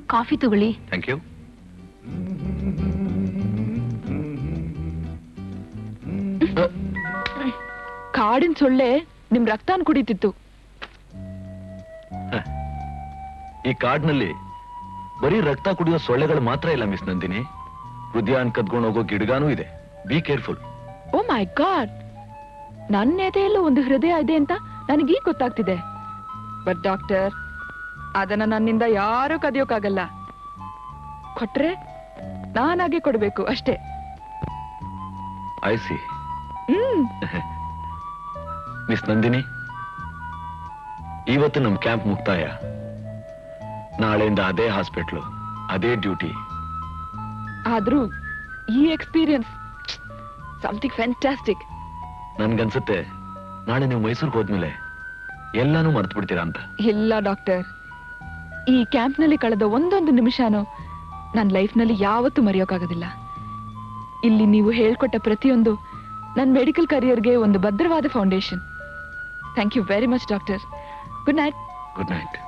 coffee ತಗೊಳ್ಳಿ thank you ಕಾಡಿನ ಸೊಳ್ಳೆ ನಿಮ್ ರಕ್ತಾನ್ ಕುಡಿತಿತ್ತು ಈ ಕಾಡ್ನಲ್ಲಿ ಬರೀ ರಕ್ತ ಕುಡಿಯೋ ಸೊಳ್ಳೆಗಳು ಮಾತ್ರ ಇಲ್ಲ ಮಿಸ್ ನಂದಿನಿ ಹೃದಯ ಕದ್ಕೊಂಡು ಹೋಗೋ ಗಿಡಗಾನೂ ಇದೆ be careful oh my God ನನ್ನ ಎದೆಯಲ್ಲೂ ಒಂದು ಹೃದಯ ಇದೆ ಅಂತ ನನಗೀಗ ಗೊತ್ತಾಗ್ತಿದೆ ಬಟ್ ಡಾಕ್ಟರ್ ಅದನ್ನ ನನ್ನಿಂದ ಯಾರೂ ಕದಿಯೋಕ್ಕಾಗಲ್ಲ ಕೊಟ್ರೆ ನಾನಾಗೆ ಕೊಡ್ಬೇಕು ಅಷ್ಟೇ I see hmm miss Nandini ಇವತ್ತು ನಮ್ ಕ್ಯಾಂಪ್ ಮುಕ್ತಾಯ ನಾಳೆಯಿಂದ ಅದೇ ಹಾಸ್ಪಿಟ್ಲು ಅದೇ ಡ್ಯೂಟಿ ಆದ್ರೂ ಈ ಎಕ್ಸ್ಪೀರಿಯನ್ಸ್ ಸಮಥಿಂಗ್ ಫ್ಯಾಂಟಾಸ್ಟಿಕ್ ನನ್ಗನ್ಸುತ್ತೆ ನಾಳೆ ನೀವು ಮೈಸೂರಿಗೆ ಹೋದ್ಮೇಲೆ ಎಲ್ಲಾನು ಮರ್ತು ಬಿಡ್ತೀರಾ ಅಂತ ಇಲ್ಲ ಡಾಕ್ಟರ್ ಈ ಕ್ಯಾಂಪ್ನಲ್ಲಿ ಕಳೆದ ಒಂದೊಂದು ನಿಮಿಷನೂ ನನ್ನ ಲೈಫ್ನಲ್ಲಿ ಯಾವತ್ತೂ ಮರೆಯೋಕ್ಕಾಗೋದಿಲ್ಲ ಇಲ್ಲಿ ನೀವು ಹೇಳ್ಕೊಟ್ಟ ಪ್ರತಿಯೊಂದು ನನ್ನ ಮೆಡಿಕಲ್ ಕರಿಯರ್ಗೆ ಒಂದು ಭದ್ರವಾದ foundation thank you very much doctor good night good night